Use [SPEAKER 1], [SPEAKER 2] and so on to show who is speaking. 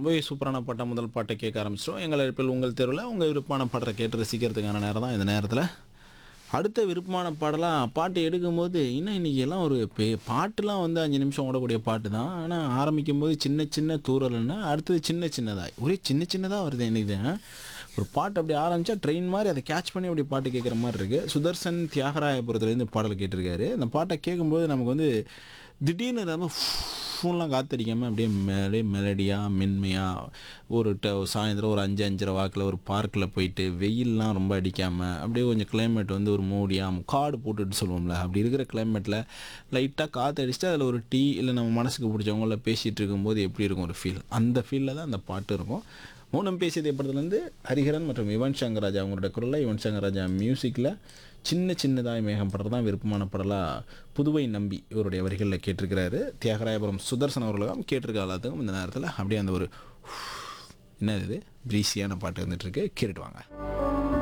[SPEAKER 1] ரொம்பவே சூப்பரான பாட்டை முதல் பாட்டை கேட்க ஆரம்பிச்சிட்டோம் எங்கள் அழைப்பில் உங்கள் தெருவில் உங்கள் விருப்பமான பாட்டை கேட்டு ரசிக்கிறதுக்கான நேரம் தான் இந்த நேரத்தில் அடுத்த விருப்பமான பாடலாம் பாட்டு எடுக்கும்போது இன்னும் இன்றைக்கி எல்லாம் ஒரு பே பாட்டுலாம் வந்து அஞ்சு நிமிஷம் ஓடக்கூடிய பாட்டு தான் ஆனால் ஆரம்பிக்கும் போது சின்ன சின்ன தூரல்னா அடுத்தது சின்ன சின்னதாக ஒரே சின்ன சின்னதாக வருது எனக்கு ஒரு பாட்டு அப்படி ஆரம்பித்தா ட்ரெயின் மாதிரி அதை கேட்ச் பண்ணி அப்படி பாட்டு கேட்குற மாதிரி இருக்குது சுதர்சன் தியாகராயபுரத்துலேருந்து பாடல் கேட்டிருக்காரு அந்த பாட்டை கேட்கும்போது நமக்கு வந்து திடீர்னு நம்ம ஃபோன்லாம் காத்தடிக்காமல் அப்படியே மேலே மெலடியாக மென்மையாக ஒரு ட சாயந்தரம் ஒரு அஞ்சு அஞ்சரை வாக்கில் ஒரு பார்க்கில் போயிட்டு வெயில்லாம் ரொம்ப அடிக்காமல் அப்படியே கொஞ்சம் கிளைமேட் வந்து ஒரு மூடியாக காடு போட்டுட்டு சொல்லுவோம்ல அப்படி இருக்கிற கிளைமேட்டில் லைட்டாக காற்று அடிச்சுட்டு அதில் ஒரு டீ இல்லை நம்ம மனசுக்கு பிடிச்சவங்கள பேசிகிட்டு இருக்கும்போது எப்படி இருக்கும் ஒரு ஃபீல் அந்த ஃபீலில் தான் அந்த பாட்டு இருக்கும் மௌனம் பேசியது படத்துலேருந்து ஹரிஹரன் மற்றும் யுவன் சங்கர் ராஜா அவங்களோட குரலில் யுவன் சங்கர் ராஜா மியூசிக்கில் சின்ன சின்னதாய் மேகம் படம் தான் விருப்பமான படலாக புதுவை நம்பி இவருடைய வரிகளில் கேட்டிருக்கிறாரு தியாகராயபுரம் சுதர்சன் அவர்களும் கேட்டிருக்க எல்லாத்துக்கும் இந்த நேரத்தில் அப்படியே அந்த ஒரு என்ன இது பிரீசியான பாட்டு வந்துட்டுருக்கு கேட்டுட்டு வாங்க